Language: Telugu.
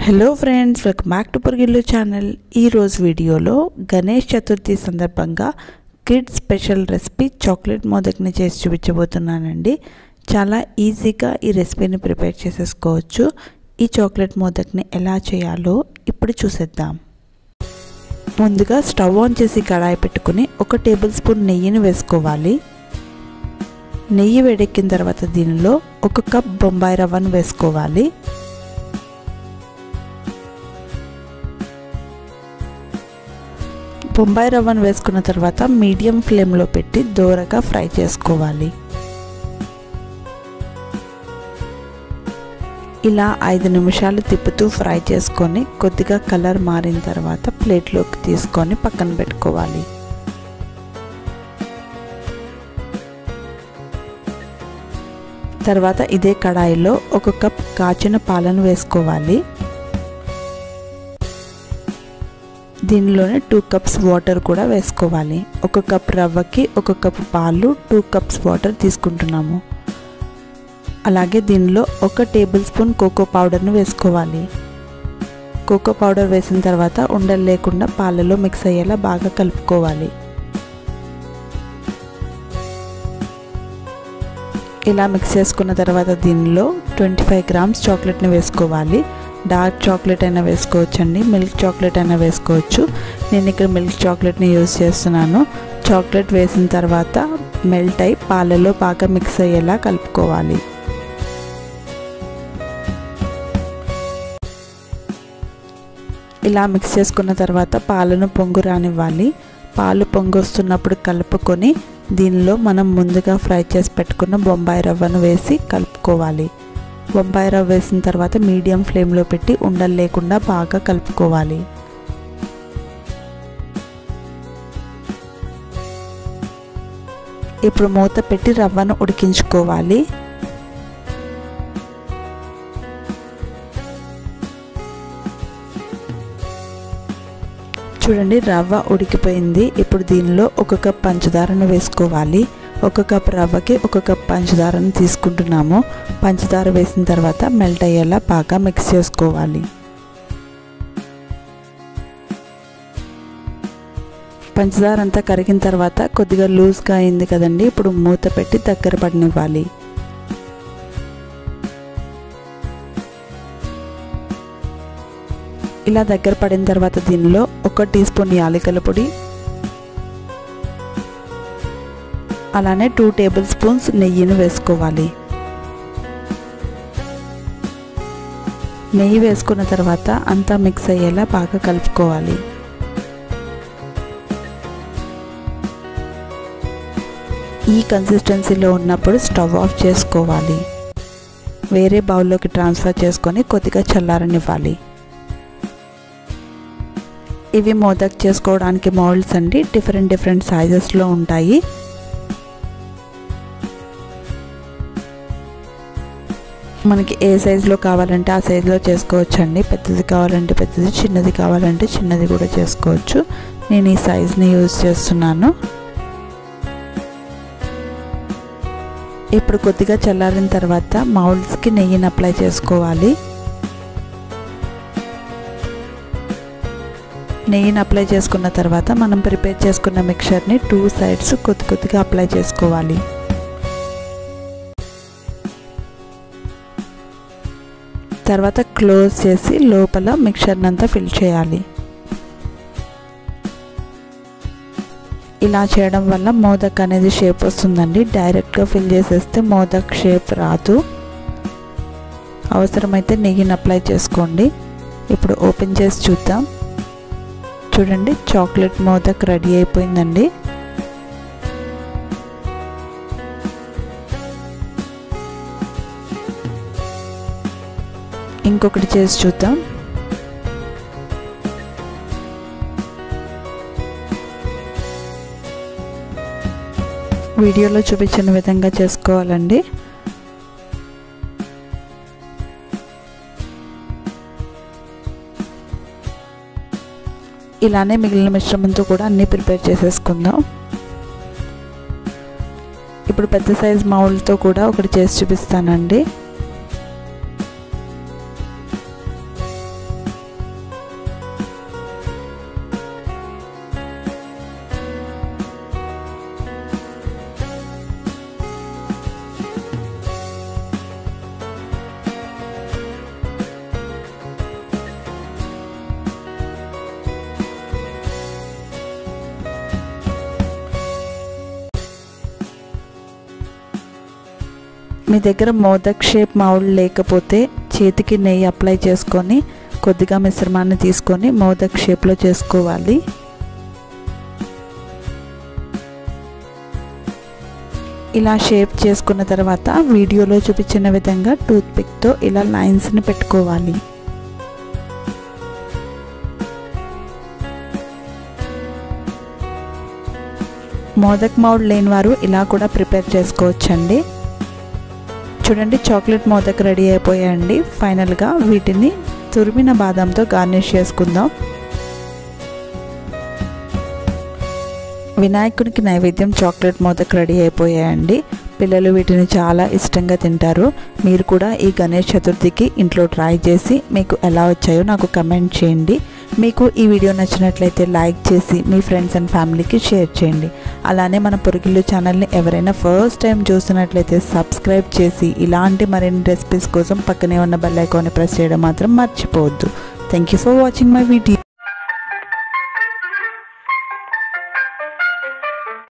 hello friends welcome back to Poragillu channel ఈరోజు వీడియోలో గణేష్ చతుర్థి సందర్భంగా కిడ్ స్పెషల్ రెసిపీ చాక్లెట్ మోదక్ని చేసి చూపించబోతున్నానండి చాలా ఈజీగా ఈ రెసిపీని ప్రిపేర్ చేసేసుకోవచ్చు ఈ చాక్లెట్ మోదక్ని ఎలా చేయాలో ఇప్పుడు చూసేద్దాం ముందుగా స్టవ్ ఆన్ చేసి కడాయి పెట్టుకుని ఒక టేబుల్ స్పూన్ నెయ్యిని వేసుకోవాలి నెయ్యి వేడెక్కిన తర్వాత దీనిలో ఒక కప్ బొంబాయి రవ్వను వేసుకోవాలి బొంబాయి రవ్వను వేసుకున్న తర్వాత మీడియం ఫ్లేమ్లో పెట్టి దోరగా ఫ్రై చేసుకోవాలి ఇలా ఐదు నిమిషాలు తిప్పుతూ ఫ్రై చేసుకొని కొద్దిగా కలర్ మారిన తర్వాత ప్లేట్లోకి తీసుకొని పక్కన పెట్టుకోవాలి తర్వాత ఇదే కడాయిలో ఒక కప్ కాచిన పాలను వేసుకోవాలి దీనిలోనే టూ కప్స్ వాటర్ కూడా వేసుకోవాలి ఒక కప్ రవ్వకి ఒక కప్ పాలు టూ కప్స్ వాటర్ తీసుకుంటున్నాము అలాగే దీనిలో ఒక టేబుల్ స్పూన్ కోకో పౌడర్ను వేసుకోవాలి కోకో పౌడర్ వేసిన తర్వాత ఉండలు లేకుండా పాలలో మిక్స్ అయ్యేలా బాగా కలుపుకోవాలి ఇలా మిక్స్ చేసుకున్న తర్వాత దీనిలో ట్వంటీ ఫైవ్ గ్రామ్స్ చాక్లెట్ని వేసుకోవాలి డార్క్ చాక్లెట్ అయినా వేసుకోవచ్చండి మిల్క్ చాక్లెట్ అయినా వేసుకోవచ్చు నేను ఇక్కడ మిల్క్ చాక్లెట్ని యూజ్ చేస్తున్నాను చాక్లెట్ వేసిన తర్వాత మెల్ట్ అయి పాలలో బాగా మిక్స్ అయ్యేలా కలుపుకోవాలి ఇలా మిక్స్ చేసుకున్న తర్వాత పాలను పొంగు రానివ్వాలి పాలు పొంగు వస్తున్నప్పుడు కలుపుకొని దీనిలో మనం ముందుగా ఫ్రై చేసి పెట్టుకున్న బొంబాయి రవ్వను వేసి కలుపుకోవాలి బొంబాయి రవ్వ వేసిన తర్వాత మీడియం ఫ్లేమ్లో పెట్టి ఉండలు లేకుండా బాగా కలుపుకోవాలి ఇప్పుడు మూత పెట్టి రవ్వను ఉడికించుకోవాలి చూడండి రవ్వ ఉడికిపోయింది ఇప్పుడు దీనిలో ఒక కప్ పంచదారను వేసుకోవాలి ఒక కప్ రవ్వకి ఒక కప్ పంచదారను తీసుకుంటున్నాము పంచదార వేసిన తర్వాత మెల్ట్ అయ్యేలా బాగా మిక్స్ చేసుకోవాలి పంచదార అంతా కరిగిన తర్వాత కొద్దిగా లూజ్గా అయింది కదండి ఇప్పుడు మూత పెట్టి దగ్గర పడనివ్వాలి ఇలా దగ్గర పడిన తర్వాత దీనిలో ఒక టీ స్పూన్ యాలకల పొడి అలానే టూ టేబుల్ స్పూన్స్ నెయ్యిని వేసుకోవాలి నెయ్యి వేసుకున్న తర్వాత అంతా మిక్స్ అయ్యేలా బాగా కలుపుకోవాలి ఈ కన్సిస్టెన్సీలో ఉన్నప్పుడు స్టవ్ ఆఫ్ చేసుకోవాలి వేరే బౌల్లోకి ట్రాన్స్ఫర్ చేసుకొని కొద్దిగా చల్లారనివ్వాలి ఇవి మోదక్ చేసుకోవడానికి మోల్డ్స్ అండి డిఫరెంట్ డిఫరెంట్ సైజెస్లో ఉంటాయి మనకి ఏ సైజులో కావాలంటే ఆ సైజులో చేసుకోవచ్చు అండి పెద్దది కావాలంటే పెద్దది చిన్నది కావాలంటే చిన్నది కూడా చేసుకోవచ్చు నేను ఈ సైజ్ని యూజ్ చేస్తున్నాను ఇప్పుడు కొద్దిగా చల్లారిన తర్వాత మౌల్డ్స్కి నెయ్యిని అప్లై చేసుకోవాలి నెయ్యిని అప్లై చేసుకున్న తర్వాత మనం ప్రిపేర్ చేసుకున్న మిక్చర్ని టూ సైడ్స్ కొద్ది కొద్దిగా అప్లై చేసుకోవాలి తర్వాత క్లోజ్ చేసి లోపల మిక్చర్ని అంతా ఫిల్ చేయాలి ఇలా చేయడం వల్ల మోదక్ అనేది షేప్ వస్తుందండి డైరెక్ట్గా ఫిల్ చేసేస్తే మోదక్ షేప్ రాదు అవసరమైతే నెయ్యిని అప్లై చేసుకోండి ఇప్పుడు ఓపెన్ చేసి చూద్దాం చూడండి చాక్లెట్ మోదక్ రెడీ అయిపోయిందండి ఇంకొకటి చేసి చూద్దాం వీడియోలో చూపించిన విధంగా చేసుకోవాలండి ఇలానే మిగిలిన మిశ్రమంతో కూడా అన్నీ ప్రిపేర్ చేసేసుకుందాం ఇప్పుడు పెద్ద సైజ్ మౌల్తో కూడా ఒకటి చేసి చూపిస్తానండి మీ దగ్గర మోదక్ షేప్ మౌల్డ్ లేకపోతే చేతికి నెయ్యి అప్లై చేసుకొని కొద్దిగా మిశ్రమాన్ని తీసుకొని మోదక్ షేప్లో చేసుకోవాలి ఇలా షేప్ చేసుకున్న తర్వాత వీడియోలో చూపించిన విధంగా టూత్పిక్తో ఇలా లైన్స్ని పెట్టుకోవాలి మోదక్ మౌడ్ లేని వారు ఇలా కూడా ప్రిపేర్ చేసుకోవచ్చండి చూడండి చాక్లెట్ మోదక్ రెడీ అయిపోయాయండి ఫైనల్గా వీటిని తురిమిన బాదంతో గార్నిష్ చేసుకుందాం వినాయకునికి నైవేద్యం చాక్లెట్ మోదక్ రెడీ అయిపోయాయండి పిల్లలు వీటిని చాలా ఇష్టంగా తింటారు మీరు కూడా ఈ గణేష్ చతుర్థికి ఇంట్లో ట్రై చేసి మీకు ఎలా వచ్చాయో నాకు కమెంట్ చేయండి మీకు ఈ వీడియో నచ్చినట్లయితే లైక్ చేసి మీ ఫ్రెండ్స్ అండ్ ఫ్యామిలీకి షేర్ చేయండి అలానే మన పొరుగుళ్ళు ఛానల్ని ఎవరైనా ఫస్ట్ టైం చూస్తున్నట్లయితే సబ్స్క్రైబ్ చేసి ఇలాంటి మరిన్ని రెసిపీస్ కోసం పక్కనే ఉన్న బెల్ ఐకాన్ని ప్రెస్ చేయడం మాత్రం మర్చిపోవద్దు thank you for watching my video